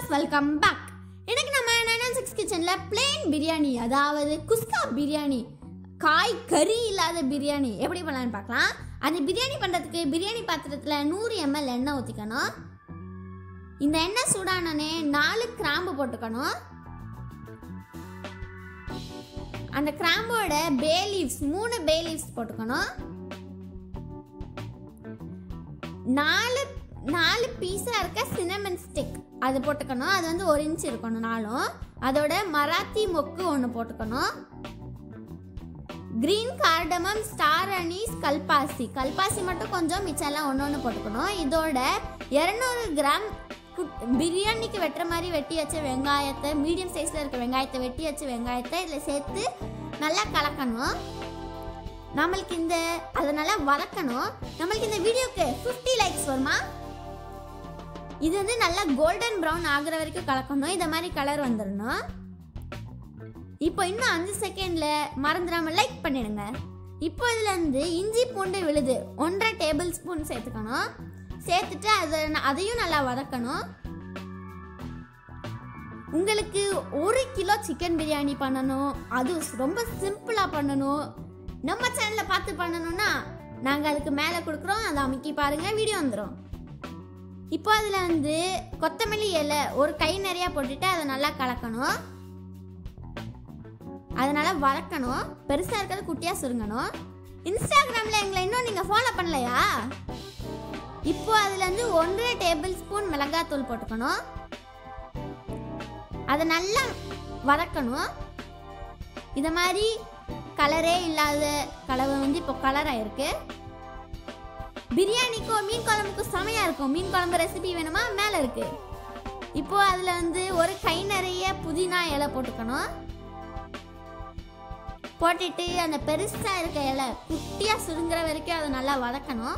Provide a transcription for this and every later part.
welcome back இன்னைக்கு நம்ம nine six கிச்சனில் பிளேன் பிரியாணி அதாவது குஸ்கா பிரியாணி காய் கறி இல்லாத பிரியாணி எப்படி பண்ணலாம்னு பார்க்கலாம் அந்த பிரியாணி பண்ணுறதுக்கு பிரியாணி பாத்திரத்தில் நூறு எம்எல் எண்ணெய் ஊற்றிக்கணும் இந்த எண்ணெய் சூடானோடனே நாலு கிராம்பு போட்டுக்கணும் அந்த கிராம்போட பே லீவ்ஸ் மூணு பே லீவ்ஸ் போட்டுக்கணும் நாலு நாலு பீஸாக இருக்க சினமன் ஸ்டிக் அது போட்டுக்கணும் அது வந்து ஒரு இன்ச் இருக்கணும் நாலும் அதோட மராத்தி மொக்கு ஒன்று போட்டுக்கணும் கிரீன் கார்டமம் ஸ்டார் அனீஸ் கல்பாசி கல்பாசி மட்டும் கொஞ்சம் மிச்சம்லாம் ஒன்று ஒன்று போட்டுக்கணும் இதோட இரநூறு கிராம் குட்- பிரியாணிக்கு வெட்டுற மாதிரி வெட்டி வச்ச வெங்காயத்தை மீடியம் சைஸில் இருக்க வெங்காயத்தை வெட்டி வச்ச வெங்காயத்தை இதில் சேர்த்து நல்லா கலக்கணும் நம்மளுக்கு இந்த அதை நல்லா வதக்கணும் நம்மளுக்கு இந்த வீடியோக்கு 50 லைக்ஸ் வருமா இது வந்து நல்லா கோல்டன் ப்ரௌன் ஆகுற வரைக்கும் கலக்கணும் இந்த மாதிரி கலர் வந்துடணும் இப்போ இன்னும் அஞ்சு செகண்ட்ல மறந்துடாம லைக் பண்ணிடுங்க இப்போ இதுல இருந்து இஞ்சி பூண்டு விழுது ஒன்றரை டேபிள் ஸ்பூன் சேர்த்துக்கணும் சேர்த்துட்டு அதை அதையும் நல்லா வதக்கணும் உங்களுக்கு ஒரு கிலோ சிக்கன் பிரியாணி பண்ணணும் அது ரொம்ப சிம்பிளா பண்ணணும் நம்ம சேனல்ல பார்த்து பண்ணணும்னா நாங்க அதுக்கு மேலே கொடுக்குறோம் அதை அமைக்கி பாருங்க வீடியோ வந்துடும் இப்போ அதில் வந்து கொத்தமல்லி இலை ஒரு கை நிறையா போட்டுட்டு அதை நல்லா கலக்கணும் அதை நல்லா வதக்கணும் பெருசாக இருக்கிறது குட்டியாக சுருங்கணும் இன்ஸ்டாகிராமில் எங்களை இன்னும் நீங்கள் ஃபாலோ பண்ணலையா இப்போ அதில் வந்து ஒன்றரை டேபிள் ஸ்பூன் மிளகாத்தூள் போட்டுக்கணும் அதை நல்லா வதக்கணும் இதை மாதிரி கலரே இல்லாத கலவை வந்து இப்போ கலர் ஆயிருக்கு பிரியாணிக்கும் மீன் குழம்புக்கும் செமையா இருக்கும் மீன் குழம்பு ரெசிபி வேணுமா மேலே இருக்கு இப்போ அதில் வந்து ஒரு கை நிறைய புதினா இலை போட்டுக்கணும் போட்டுட்டு அந்த பெருசா இருக்க இலை குட்டியா சுருங்குற வரைக்கும் அதை நல்லா வதக்கணும்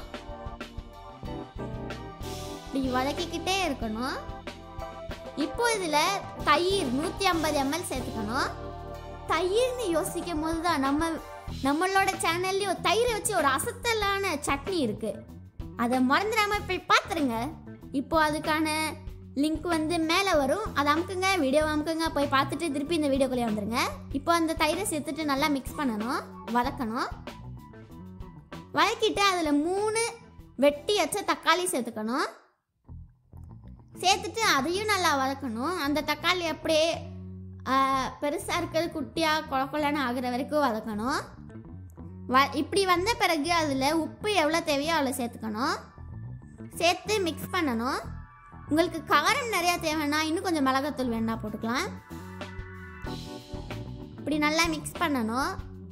இப்படி வதக்கிக்கிட்டே இருக்கணும் இப்போ இதுல தயிர் நூத்தி ஐம்பது எம்எல் சேர்த்துக்கணும் தயிர்னு யோசிக்கும் போது தான் நம்ம நம்மளோட சேனல்லையும் தயிரை வச்சு ஒரு அசத்தலான சட்னி இருக்கு அதை மறந்துடாம போய் பார்த்துருங்க இப்போ அதுக்கான லிங்க் வந்து மேலே வரும் அதை அமுக்குங்க வீடியோ அமுக்குங்க போய் பார்த்துட்டு திருப்பி இந்த வீடியோக்குள்ளே வந்துருங்க இப்போ அந்த தயிரை சேர்த்துட்டு நல்லா மிக்ஸ் பண்ணணும் வதக்கணும் வதக்கிட்டு அதில் மூணு வெட்டி வச்ச தக்காளி சேர்த்துக்கணும் சேர்த்துட்டு அதையும் நல்லா வதக்கணும் அந்த தக்காளி அப்படியே பெருசாக இருக்கிறது குட்டியாக கொல கொலன்னு ஆகுற வரைக்கும் வதக்கணும் வ இப்படி வந்த பிறகு அதில் உப்பு எவ்வளோ தேவையோ அவ்வளோ சேர்த்துக்கணும் சேர்த்து மிக்ஸ் பண்ணணும் உங்களுக்கு காரம் நிறையா தேவைன்னா இன்னும் கொஞ்சம் மிளகாத்தூள் வேணா போட்டுக்கலாம் இப்படி நல்லா மிக்ஸ் பண்ணணும்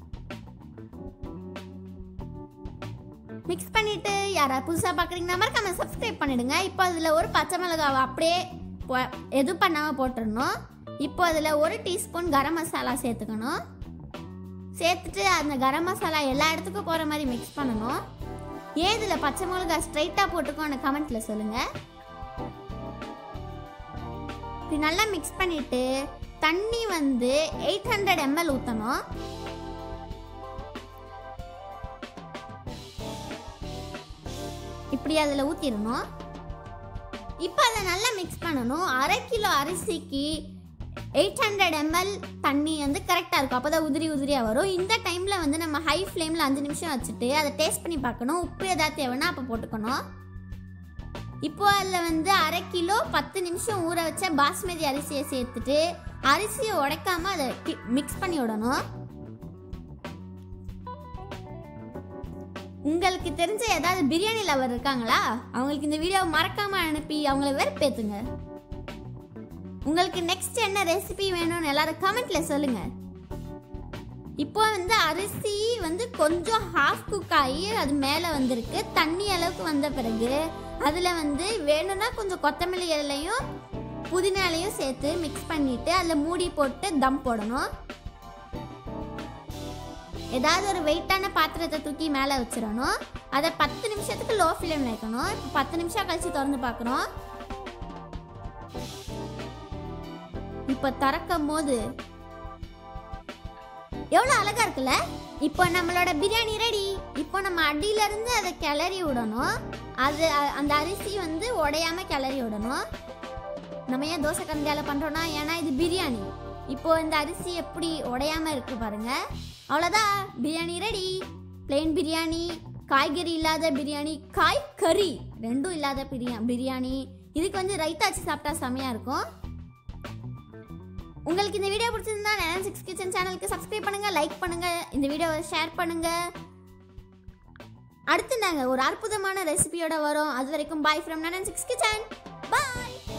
மிக்ஸ் பண்ணிட்டு யாராவது புதுசாக பார்க்குறீங்கன்னா மறக்காம சப்ஸ்கிரைப் பண்ணிடுங்க இப்போ அதில் ஒரு பச்சை மிளகாவை அப்படியே பொ- எது பண்ணாமல் போட்டுடணும் இப்போ அதில் ஒரு டீஸ்பூன் கரம் மசாலா சேர்த்துக்கணும் சேர்த்துட்டு அந்த கரம் மசாலா எல்லா இடத்துக்கும் போகிற மாதிரி மிக்ஸ் பண்ணணும் ஏன் இதில் பச்சை மிளகா ஸ்ட்ரைட்டாக போட்டுக்கோன்னு கமெண்ட்டில் சொல்லுங்கள் இப்படி நல்லா மிக்ஸ் பண்ணிட்டு தண்ணி வந்து எயிட் ஹண்ட்ரட் எம்எல் ஊற்றணும் இப்படி அதில் ஊற்றிடணும் இப்போ அதை நல்லா மிக்ஸ் பண்ணணும் அரை கிலோ அரிசிக்கு எயிட் ஹண்ட்ரட் எம்எல் தண்ணி வந்து கரெக்டாக இருக்கும் அப்போ தான் உதிரி உதிரியாக வரும் இந்த டைமில் வந்து நம்ம ஹை ஃப்ளேமில் அஞ்சு நிமிஷம் வச்சுட்டு அதை டேஸ்ட் பண்ணி பார்க்கணும் உப்பு ஏதாவது தேவைன்னா அப்போ போட்டுக்கணும் இப்போ அதில் வந்து அரை கிலோ பத்து நிமிஷம் ஊற வச்ச பாஸ்மதி அரிசியை சேர்த்துட்டு அரிசியை உடைக்காம அதை மிக்ஸ் பண்ணி விடணும் உங்களுக்கு தெரிஞ்ச ஏதாவது பிரியாணி லவர் இருக்காங்களா அவங்களுக்கு இந்த வீடியோ மறக்காம அனுப்பி அவங்கள வெறுப்பேத்துங்க உங்களுக்கு நெக்ஸ்ட் என்ன ரெசிபி வேணும்னு எல்லாரும் கமெண்ட்ல சொல்லுங்க இப்போ வந்து அரிசி வந்து கொஞ்சம் ஹாஃப் குக் ஆகி அது மேலே வந்திருக்கு தண்ணி அளவுக்கு வந்த பிறகு அதில் வந்து வேணும்னா கொஞ்சம் கொத்தமல்லி இலையும் புதினா இலையும் சேர்த்து மிக்ஸ் பண்ணிட்டு அதில் மூடி போட்டு தம் போடணும் ஏதாவது ஒரு வெயிட்டான பாத்திரத்தை தூக்கி மேலே வச்சிடணும் அதை பத்து நிமிஷத்துக்கு லோ ஃப்ளேமில் வைக்கணும் இப்போ பத்து நிமிஷம் கழிச்சு திறந்து பார்க்குறோம் இப்போ திறக்கும் போது எவ்வளோ அழகா இருக்குல்ல இப்போ நம்மளோட பிரியாணி ரெடி இப்போ நம்ம அடியில இருந்து அதை கிளறி விடணும் அது அ- அந்த அரிசி வந்து உடையாம கிளறி விடணும் நம்ம ஏன் தோசை கரண்டியால் பண்ணுறோன்னா ஏன்னா இது பிரியாணி இப்போ இந்த அரிசி எப்படி உடையாம இருக்கு பாருங்க அவ்வளோதான் பிரியாணி ரெடி பிளெயின் பிரியாணி காய்கறி இல்லாத பிரியாணி காய் கறி ரெண்டும் இல்லாத பிரியா பிரியாணி இதுக்கு வந்து ரைத்தா வச்சு சாப்பிட்டா செமையாக இருக்கும் உங்களுக்கு இந்த வீடியோ பிடிச்சிருந்தா நயன் சிக்ஸ் கிச்சன் சேனலுக்கு சப்ஸ்கிரைப் பண்ணுங்க லைக் பண்ணுங்க இந்த வீடியோவை ஷேர் பண்ணுங்க அடுத்து நாங்கள் ஒரு அற்புதமான ரெசிபியோட வரோம் அது வரைக்கும் bye from nine six kitchen bye